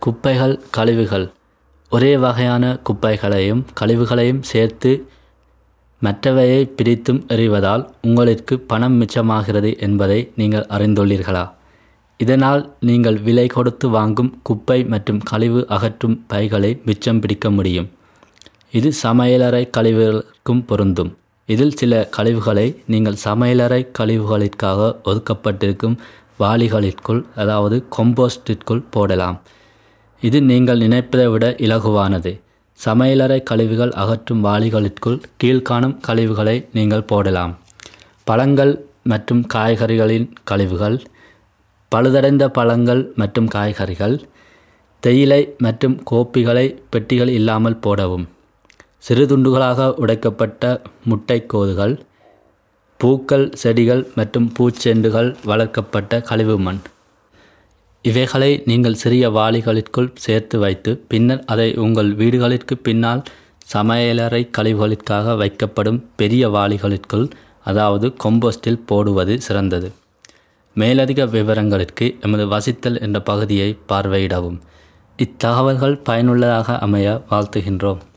குப்பைகள் கழிவுகள் ஒரே வகையான குப்பைகளையும் கழிவுகளையும் சேர்த்து மற்றவையை பிரித்தும் எறிவதால் உங்களுக்கு பணம் மிச்சமாகிறது என்பதை நீங்கள் அறிந்துள்ளீர்களா இதனால் நீங்கள் விலை கொடுத்து வாங்கும் குப்பை மற்றும் கழிவு அகற்றும் பைகளை மிச்சம் பிடிக்க முடியும் இது சமையலறை கழிவுகளுக்கும் பொருந்தும் இதில் சில கழிவுகளை நீங்கள் சமையலறை கழிவுகளிற்காக ஒதுக்கப்பட்டிருக்கும் வாளிகளிற்குள் அதாவது கொம்போஸ்டிற்குள் போடலாம் இது நீங்கள் நினைப்பதை விட இலகுவானது சமையலறை கழிவுகள் அகற்றும் வாளிகளிற்குள் கீழ்காணும் கழிவுகளை நீங்கள் போடலாம் பழங்கள் மற்றும் காய்கறிகளின் கழிவுகள் பழுதடைந்த பழங்கள் மற்றும் காய்கறிகள் தேயிலை மற்றும் கோப்பிகளை பெட்டிகள் இல்லாமல் போடவும் சிறு துண்டுகளாக உடைக்கப்பட்ட முட்டைக்கோதுகள் பூக்கள் செடிகள் மற்றும் பூச்செண்டுகள் வளர்க்கப்பட்ட கழிவு மண் இவைகளை நீங்கள் சிறிய வாளிகளிற்குள் சேர்த்து வைத்து பின்னர் அதை உங்கள் வீடுகளிற்கு பின்னால் சமையலறை கழிவுகளுக்காக வைக்கப்படும் பெரிய வாளிகளிற்குள் அதாவது கொம்போஸ்டில் போடுவது சிறந்தது மேலதிக விவரங்களுக்கு எமது வசித்தல் என்ற பகுதியை பார்வையிடவும் இத்தகவல்கள் பயனுள்ளதாக அமைய வாழ்த்துகின்றோம்